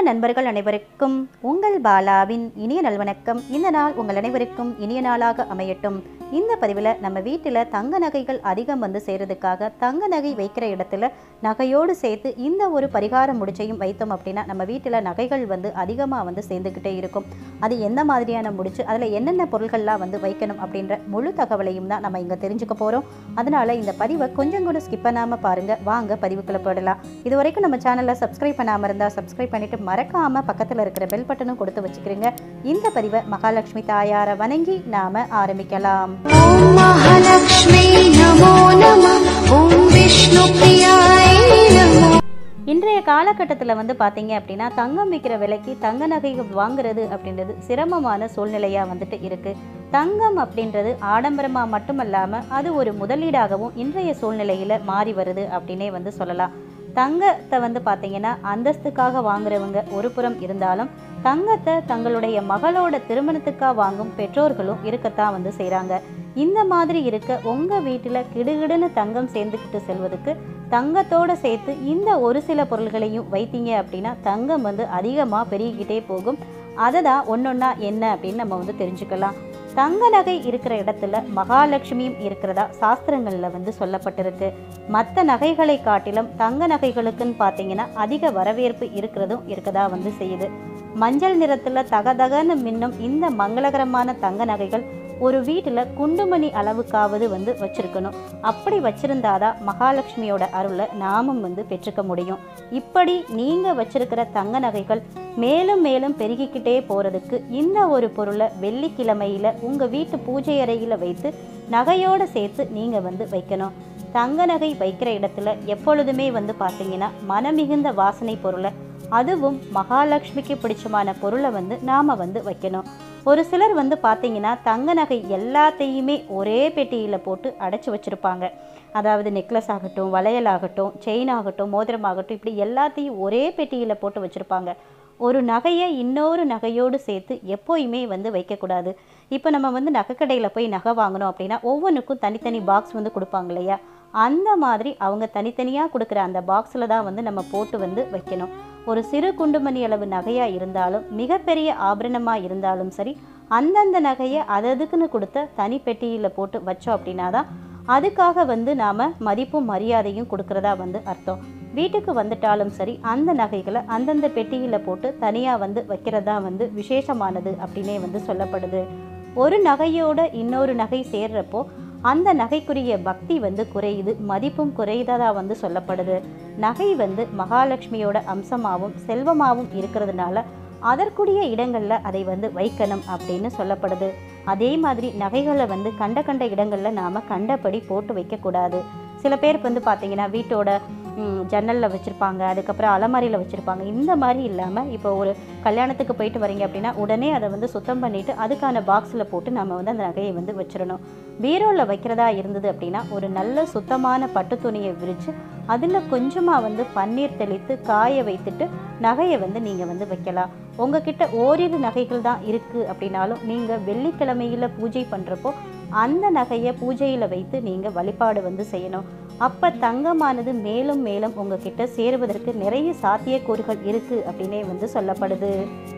நண்பர்கள் அனைவருக்கும் உங்கள் பாலாவின் இனிய நல்வணக்கம் இந்த நாள் உங்கள் அனைவருக்கும் இனிய நாளாக அமையட்டும் இந்த பதிவில் நம்ம வீட்டில் தங்க நகைகள் அதிகம் வந்து சேர்றதுக்காக தங்க நகை வைக்கிற இடத்துல நகையோடு சேர்த்து இந்த ஒரு பரிகார முடிச்சையும் வைத்தோம் அப்படின்னா நம்ம வீட்டில் நகைகள் வந்து அதிகமாக வந்து சேர்ந்துக்கிட்டே இருக்கும் அது எந்த மாதிரியான முடிச்சு அதில் என்னென்ன பொருள்கள்லாம் வந்து வைக்கணும் அப்படின்ற முழு தகவலையும் தான் நம்ம இங்கே தெரிஞ்சுக்க போகிறோம் அதனால இந்த பதிவை கொஞ்சம் கூட ஸ்கிப் பண்ணாமல் பாருங்கள் வாங்க பதிவுக்குள்ள போடலாம் இது வரைக்கும் நம்ம சேனலை சப்ஸ்கிரைப் பண்ணாமல் இருந்தால் சப்ஸ்கிரைப் பண்ணிட்டு மறக்காம பக்கத்தில் இருக்கிற பெல் பட்டனும் கொடுத்து வச்சுக்கிறீங்க இந்த பதிவை மகாலட்சுமி தாயாரை வணங்கி நாம ஆரம்பிக்கலாம் ॐ महालक्ष्मी नमो नमः ॐ विष्णुप्रियाय नमो இன்றைய காலகட்டத்தில் வந்து பார்த்தீங்க அப்படின்னா தங்கம் விற்கிற விலைக்கு தங்க நகைகள் வாங்குறது அப்படின்றது சிரமமான சூழ்நிலையாக வந்துட்டு இருக்கு தங்கம் அப்படின்றது ஆடம்பரமாக மட்டுமல்லாமல் அது ஒரு முதலீடாகவும் இன்றைய சூழ்நிலையில் மாறி வருது அப்படின்னே வந்து சொல்லலாம் தங்கத்தை வந்து பார்த்தீங்கன்னா அந்தஸ்துக்காக வாங்குறவங்க ஒரு புறம் இருந்தாலும் தங்கத்தை தங்களுடைய மகளோட திருமணத்துக்காக வாங்கும் பெற்றோர்களும் இருக்கத்தான் வந்து செய்கிறாங்க இந்த மாதிரி இருக்க உங்கள் வீட்டில் கிடுகிடுன்னு தங்கம் சேர்ந்துக்கிட்டு செல்வதுக்கு தங்கத்தோட சேர்த்து இந்த ஒரு சில பொருள்களையும் வைத்தீங்க அப்படின்னா தங்கம் வந்து அதிகமாக பெருகிக்கிட்டே போகும் அதை தான் ஒன்றொன்னா என்ன அப்படின்னு நம்ம வந்து தெரிஞ்சுக்கலாம் தங்க நகை இருக்கிற இடத்துல மகாலட்சுமியும் இருக்கிறதா சாஸ்திரங்களில் வந்து சொல்லப்பட்டிருக்கு மற்ற நகைகளை காட்டிலும் தங்க நகைகளுக்குன்னு பார்த்தீங்கன்னா அதிக வரவேற்பு இருக்கிறதும் இருக்கதா வந்து செய்யுது மஞ்சள் நிறத்தில் தகதகன்னு மின்னும் இந்த மங்களகரமான தங்க நகைகள் ஒரு வீட்டில் குண்டுமணி அளவுக்காவது வந்து வச்சிருக்கணும் அப்படி வச்சிருந்தாதான் மகாலட்சுமியோட அருளை நாமும் வந்து பெற்றுக்க முடியும் இப்படி நீங்கள் வச்சிருக்கிற தங்க நகைகள் மேலும் மேலும் பெருகிக்கிட்டே போகிறதுக்கு இந்த ஒரு பொருளை வெள்ளிக்கிழமையில் உங்கள் வீட்டு பூஜை அறையில் வைத்து நகையோடு சேர்த்து நீங்கள் வந்து வைக்கணும் தங்க நகை வைக்கிற இடத்துல எப்பொழுதுமே வந்து பார்த்தீங்கன்னா மனமிகுந்த வாசனை பொருளை அதுவும் மகாலட்சுமிக்கு பிடிச்சமான பொருளை வந்து நாம் வந்து வைக்கணும் ஒரு சிலர் வந்து பார்த்தீங்கன்னா தங்க நகை எல்லாத்தையுமே ஒரே பெட்டியில் போட்டு அடைச்சி வச்சுருப்பாங்க அதாவது நெக்லஸ் ஆகட்டும் வளையல் ஆகட்டும் செயின் ஆகட்டும் மோதிரம் ஆகட்டும் இப்படி எல்லாத்தையும் ஒரே பெட்டியில் போட்டு வச்சுருப்பாங்க ஒரு நகையை இன்னொரு நகையோடு சேர்த்து எப்போயுமே வந்து வைக்கக்கூடாது இப்போ நம்ம வந்து நகைக்கடையில் போய் நகை வாங்கணும் அப்படின்னா ஒவ்வொன்றுக்கும் தனித்தனி பாக்ஸ் வந்து கொடுப்பாங்க இல்லையா அந்த மாதிரி அவங்க தனித்தனியாக கொடுக்குற அந்த பாக்ஸில் தான் வந்து நம்ம போட்டு வந்து வைக்கணும் ஒரு சிறு குண்டுமணி அளவு நகையாக இருந்தாலும் மிகப்பெரிய ஆபரணமாக இருந்தாலும் சரி அந்தந்த நகையை அததுக்குன்னு கொடுத்த தனி பெட்டியில் போட்டு வச்சோம் அப்படின்னா தான் அதுக்காக வந்து நாம் மதிப்பும் மரியாதையும் கொடுக்குறதா வந்து அர்த்தம் வீட்டுக்கு வந்துட்டாலும் சரி அந்த நகைகளை அந்தந்த பெட்டியில் போட்டு தனியாக வந்து வைக்கிறதா வந்து விசேஷமானது அப்படின்னே வந்து சொல்லப்படுது ஒரு நகையோட இன்னொரு நகை சேர்றப்போ அந்த நகைக்குரிய பக்தி வந்து குறையுது மதிப்பும் குறையுததா வந்து சொல்லப்படுது நகை வந்து மகாலட்சுமியோட அம்சமாகவும் செல்வமாகவும் இருக்கிறதுனால அதற்குரிய இடங்களில் அதை வந்து வைக்கணும் அப்படின்னு சொல்லப்படுது அதே மாதிரி நகைகளை வந்து கண்ட கண்ட இடங்களில் நாம் கண்டபடி போட்டு வைக்கக்கூடாது சில பேருக்கு வந்து பார்த்தீங்கன்னா வீட்டோட ம், ஜன்னலில் வச்சுருப்பாங்க அதுக்கப்புறம் அலமாரியில் வச்சுருப்பாங்க இந்த மாதிரி இல்லாமல் இப்போ ஒரு கல்யாணத்துக்கு போயிட்டு வரீங்க அப்படின்னா உடனே அதை வந்து சுத்தம் பண்ணிவிட்டு அதுக்கான பாக்ஸில் போட்டு நம்ம வந்து அந்த நகையை வந்து வச்சிடணும் பீரோவில் வைக்கிறதா இருந்தது அப்படின்னா ஒரு நல்ல சுத்தமான பட்டு துணியை விரித்து அதில் கொஞ்சமாக வந்து பன்னீர் தெளித்து காய வைத்துட்டு நகையை வந்து நீங்கள் வந்து வைக்கலாம் உங்ககிட்ட ஓரிரு நகைகள் தான் இருக்குது அப்படின்னாலும் நீங்கள் வெள்ளிக்கிழமையில் பூஜை பண்ணுறப்போ அந்த நகையை பூஜையில் வைத்து நீங்கள் வழிபாடு வந்து செய்யணும் அப்போ தங்கமானது மேலும் மேலும் உங்ககிட்ட சேருவதற்கு நிறைய சாத்தியக்கூறுகள் இருக்குது அப்படின்னே வந்து சொல்லப்படுது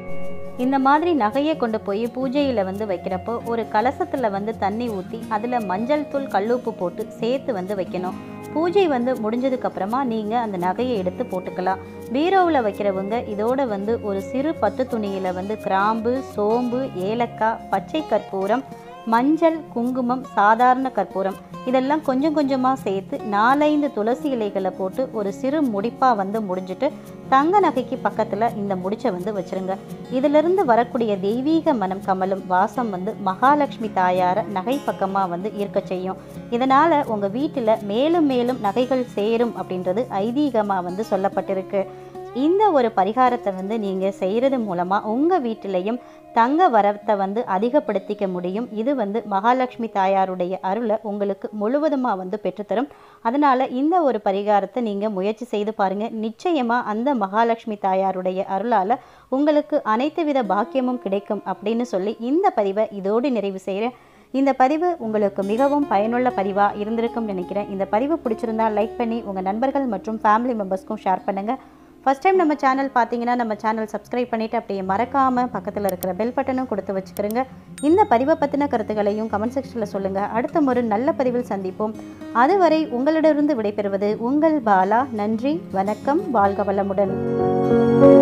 இந்த மாதிரி நகையை கொண்டு போய் பூஜையில் வந்து வைக்கிறப்போ ஒரு கலசத்தில் வந்து தண்ணி ஊற்றி அதில் மஞ்சள் தூள் கல்லுப்பு போட்டு சேர்த்து வந்து வைக்கணும் பூஜை வந்து முடிஞ்சதுக்கு அப்புறமா நீங்கள் அந்த நகையை எடுத்து போட்டுக்கலாம் பீரோவில் வைக்கிறவங்க இதோட வந்து ஒரு சிறு பட்டு துணியில் வந்து கிராம்பு சோம்பு ஏலக்காய் பச்சை கற்பூரம் மஞ்சள் குங்குமம் சாதாரண கற்பூரம் இதெல்லாம் கொஞ்சம் கொஞ்சமாக சேர்த்து நாலைந்து துளசி இலைகளை போட்டு ஒரு சிறு முடிப்பாக வந்து முடிஞ்சிட்டு தங்க நகைக்கு பக்கத்தில் இந்த முடிச்சை வந்து வச்சிருங்க இதிலிருந்து வரக்கூடிய தெய்வீக மனம் கமலும் வாசம் வந்து மகாலட்சுமி தாயார நகை பக்கமாக வந்து ஈர்க்க செய்யும் இதனால் உங்கள் வீட்டில் மேலும் மேலும் நகைகள் சேரும் அப்படின்றது ஐதீகமாக வந்து சொல்லப்பட்டிருக்கு இந்த ஒரு பரிகாரத்தை வந்து நீங்கள் செய்கிறது மூலமாக உங்கள் வீட்டிலையும் தங்க வரத்தை வந்து அதிகப்படுத்திக்க முடியும் இது வந்து மகாலட்சுமி தாயாருடைய அருளை உங்களுக்கு முழுவதுமாக வந்து பெற்றுத்தரும் அதனால் இந்த ஒரு பரிகாரத்தை நீங்கள் முயற்சி செய்து பாருங்கள் நிச்சயமாக அந்த மகாலட்சுமி தாயாருடைய அருளால் உங்களுக்கு அனைத்து வித பாக்கியமும் கிடைக்கும் அப்படின்னு சொல்லி இந்த பதிவை இதோடு நிறைவு செய்கிறேன் இந்த பதிவு உங்களுக்கு மிகவும் பயனுள்ள பதிவாக இருந்திருக்கும் நினைக்கிறேன் இந்த பதிவு பிடிச்சிருந்தா லைக் பண்ணி உங்கள் நண்பர்கள் மற்றும் ஃபேமிலி மெம்பர்ஸ்க்கும் ஷேர் பண்ணுங்கள் ஃபஸ்ட் டைம் நம்ம சேனல் பார்த்தீங்கன்னா நம்ம சேனல் சப்ஸ்கிரைப் பண்ணிவிட்டு அப்படியே மறக்காமல் பக்கத்தில் இருக்கிற பெல் பட்டனும் கொடுத்து வச்சுக்கிறோங்க இந்த பதிவை பற்றின கருத்துக்களையும் கமெண்ட் செக்ஷனில் சொல்லுங்கள் அடுத்த ஒரு நல்ல பதிவில் சந்திப்போம் அதுவரை உங்களிடமிருந்து விடைபெறுவது உங்கள் பாலா நன்றி வணக்கம் வாழ்க வளமுடன்